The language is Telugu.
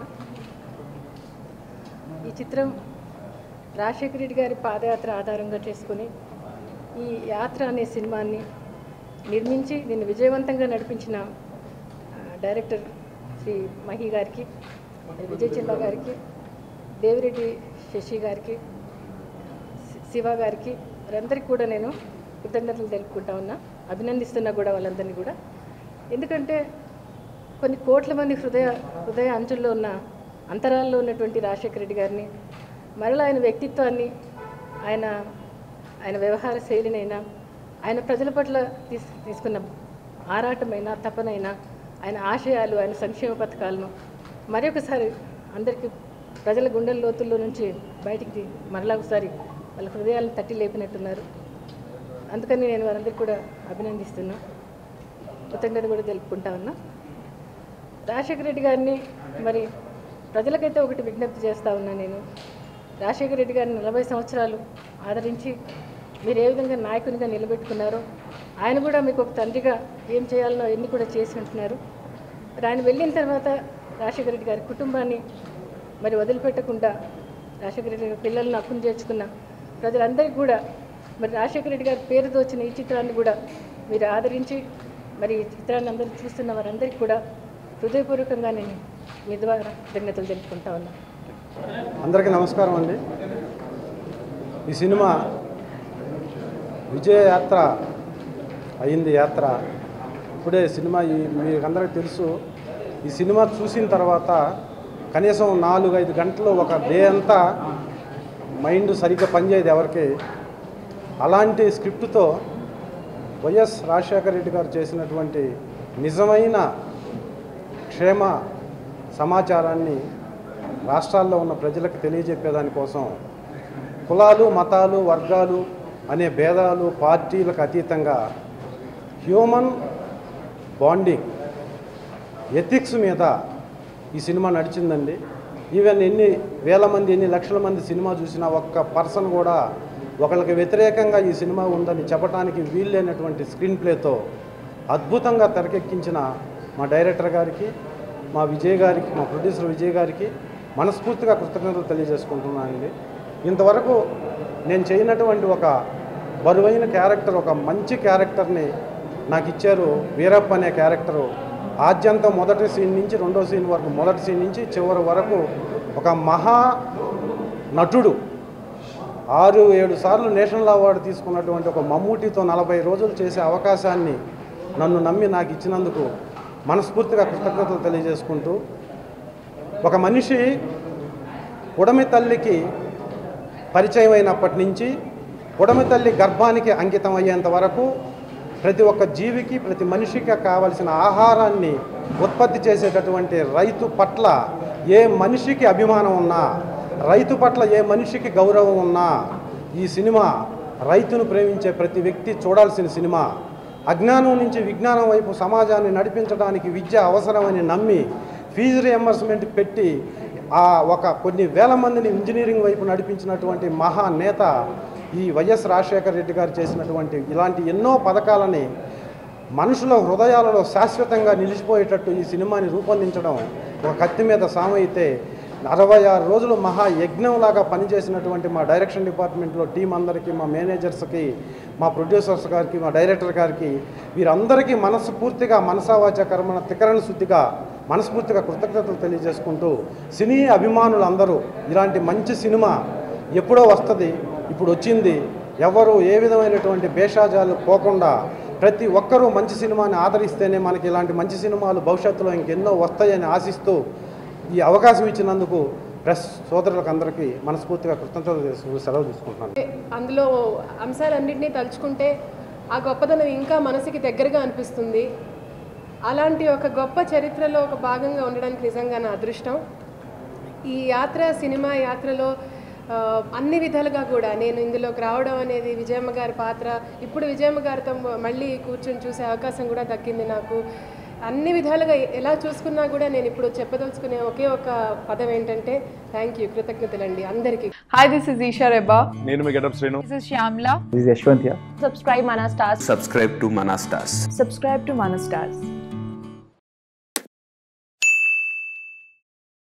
ఉన్నా ఈ చిత్రం రాజశేఖర రెడ్డి గారి పాదయాత్ర ఆధారంగా చేసుకుని ఈ యాత్ర అనే సినిమాని నిర్మించి దీన్ని విజయవంతంగా నడిపించిన ఆ, డైరెక్టర్ శ్రీ మహి గారికి విజయ్ చిల్లా గారికి దేవిరెడ్డి శశి గారికి శి- శివ గారికి వారందరికీ కూడా నేను కృతజ్ఞతలు తెలుపుకుంటా ఉన్నా అభినందిస్తున్నా కూడా వాళ్ళందరినీ కూడా ఎందుకంటే కొన్ని కోట్ల మంది హృదయ హృదయ అంచుల్లో ఉన్న అంతరాల్లో ఉన్నటువంటి రాజశేఖర రెడ్డి గారిని మరలా ఆయన వ్యక్తిత్వాన్ని ఆయన ఆయన వ్యవహార శైలినైనా ఆయన ప్రజల పట్ల తీస్ తీసుకున్న ఆరాటమైన తపనైనా ఆయన ఆశయాలు ఆయన సంక్షేమ పథకాలను మరొకసారి అందరికీ ప్రజల గుండెల లోతుల్లో నుంచి బయటికి తీ- మరలా ఒకసారి వాళ్ళ హృదయాలను తట్టి లేపినట్టున్నారు అందుకని నేను వారందరికీ కూడా అభినందిస్తున్నా కృతజ్ఞత కూడా తెలుపుకుంటా ఉన్నా రాజశేఖర రెడ్డి గారిని మరి ప్రజలకైతే ఒకటి విజ్ఞప్తి చేస్తా ఉన్నా నేను రాజశేఖర రెడ్డి గారిని నలభై సంవత్సరాలు ఆదరించి మీరు ఏ విధంగా నాయకునిగా నిలబెట్టుకున్నారో ఆయన కూడా మీకు ఒక తండ్రిగా ఏం చేయాలనో ఎన్ని కూడా చేసి ఉంటున్నారు మరి ఆయన వెళ్ళిన తర్వాత రాజశేఖర రెడ్డి గారి కుటుంబాన్ని మరి వదిలిపెట్టకుండా రాజశేఖర రెడ్డి గారి పిల్లలను అక్కును చేర్చుకున్న ప్రజలందరికీ కూడా మరి రాజశేఖర రెడ్డి గారి పేరుతో వచ్చిన ఈ చిత్రాన్ని కూడా మీరు ఆదరించి మరి ఈ చిత్రాన్ని అందరూ చూస్తున్న వారందరికీ కూడా హృదయపూర్వకంగా నేను మీ ద్వారా కృతజ్ఞతలు తెలుపుకుంటా ఉన్నాను అందరికీ నమస్కారం అండి ఈ సినిమా విజయ యాత్ర అయింది యాత్ర ఇప్పుడే సినిమా ఈ మీకు అందరికీ తెలుసు ఈ సినిమా చూసిన తర్వాత కనీసం నాలుగు ఐదు గంటలు ఒక డే అంతా మైండ్ సరిగ్గా పనిచేయదు ఎవరికి అలాంటి స్క్రిప్ట్తో వైఎస్ రాజశేఖర రెడ్డి గారు చేసినటువంటి నిజమైన క్షేమ సమాచారాన్ని రాష్ట్రాల్లో ఉన్న ప్రజలకు తెలియజెప్పేదానికోసం కులాలు మతాలు వర్గాలు అనే భేదాలు పార్టీలకు అతీతంగా హ్యూమన్ బాండింగ్ ఎథిక్స్ మీద ఈ సినిమా నడిచిందండి ఈవెన్ ఎన్ని వేల మంది ఎన్ని లక్షల మంది సినిమా చూసినా ఒక్క పర్సన్ కూడా ఒకళ్ళకి వ్యతిరేకంగా ఈ సినిమా ఉందని చెప్పడానికి వీల్లేనటువంటి స్క్రీన్ ప్లేతో అద్భుతంగా తెరకెక్కించిన మా డైరెక్టర్ గారికి మా విజయ్ గారికి మా ప్రొడ్యూసర్ విజయ్ గారికి మనస్ఫూర్తిగా కృతజ్ఞతలు తెలియజేసుకుంటున్నానండి ఇంతవరకు నేను చేయనటువంటి ఒక బరువైన క్యారెక్టర్ ఒక మంచి క్యారెక్టర్ని నాకు ఇచ్చారు వీరప్ప అనే క్యారెక్టరు ఆద్యంతం మొదటి సీన్ నుంచి రెండో సీన్ వరకు మొదటి సీన్ నుంచి చివరి వరకు ఒక మహా నటుడు ఆరు ఏడు సార్లు నేషనల్ అవార్డు తీసుకున్నటువంటి ఒక మమ్మూటితో నలభై రోజులు చేసే అవకాశాన్ని నన్ను నమ్మి నాకు ఇచ్చినందుకు మనస్ఫూర్తిగా కృతజ్ఞతలు తెలియజేసుకుంటూ ఒక మనిషి ఉడమి తల్లికి పరిచయం అయినప్పటి నుంచి ఉడమి తల్లి గర్భానికి అంకితం అయ్యేంత వరకు ప్రతి ఒక్క జీవికి ప్రతి మనిషికి కావలసిన ఆహారాన్ని ఉత్పత్తి చేసేటటువంటి రైతు పట్ల ఏ మనిషికి అభిమానం ఉన్నా రైతు పట్ల ఏ మనిషికి గౌరవం ఉన్నా ఈ సినిమా రైతును ప్రేమించే ప్రతి వ్యక్తి చూడాల్సిన సినిమా అజ్ఞానం నుంచి విజ్ఞానం వైపు సమాజాన్ని నడిపించడానికి విద్య అవసరమని నమ్మి ఫీజు రియంబర్స్మెంట్ పెట్టి ఆ ఒక కొన్ని వేల మందిని ఇంజనీరింగ్ వైపు నడిపించినటువంటి మహా నేత ఈ వైఎస్ రాజశేఖర రెడ్డి గారు చేసినటువంటి ఇలాంటి ఎన్నో పథకాలని మనుషుల హృదయాలలో శాశ్వతంగా నిలిచిపోయేటట్టు ఈ సినిమాని రూపొందించడం ఒక కత్తి మీద సామైతే అరవై ఆరు రోజులు మహా యజ్ఞంలాగా పనిచేసినటువంటి మా డైరెక్షన్ డిపార్ట్మెంట్లో టీం అందరికీ మా మేనేజర్స్కి మా ప్రొడ్యూసర్స్ గారికి మా డైరెక్టర్ గారికి వీరందరికీ మనస్ఫూర్తిగా మనసావాచ కర్మణ తికరణ శుద్ధిగా మనస్ఫూర్తిగా కృతజ్ఞతలు తెలియజేసుకుంటూ సినీ అభిమానులు అందరూ ఇలాంటి మంచి సినిమా ఎప్పుడో వస్తుంది ఇప్పుడు వచ్చింది ఎవరు ఏ విధమైనటువంటి భేషాజాలు పోకుండా ప్రతి ఒక్కరూ మంచి సినిమాని ఆదరిస్తేనే మనకి ఇలాంటి మంచి సినిమాలు భవిష్యత్తులో ఇంకెన్నో వస్తాయని ఆశిస్తూ ఈ అవకాశం ఇచ్చినందుకు ప్రెస్ సోదరులకు అందరికీ మనస్ఫూర్తిగా కృతజ్ఞతలు తెలుసు- సెలవు తీసుకుంటున్నాను అందులో అంశాలన్నింటినీ తలుచుకుంటే ఆ గొప్పదనం ఇంకా మనసుకి దగ్గరగా అనిపిస్తుంది అలాంటి ఒక గొప్ప చరిత్రలో ఒక భాగంగా ఉండడానికి నిజంగా నా అదృష్టం ఈ యాత్ర సినిమా యాత్రలో ఆ, అన్ని విధాలుగా కూడా నేను ఇందులోకి రావడం అనేది విజయమ్మ గారి పాత్ర ఇప్పుడు విజయమ్మ గారితో మళ్ళీ కూర్చొని చూసే అవకాశం కూడా దక్కింది నాకు అన్ని విధాలుగా ఎలా చూసుకున్నా కూడా నేను ఇప్పుడు చెప్పదలుచుకునే ఒకే ఒక పదం ఏంటంటే థ్యాంక్ యూ కృతజ్ఞతలండి అందరికీ Hi, this is Isha Reba. నేను మీ getup Srinu This is Shyamla. This is Yashwant here. Subscribe Mana Stars. subscribe to Manastas. Subscribe to Mana Stars.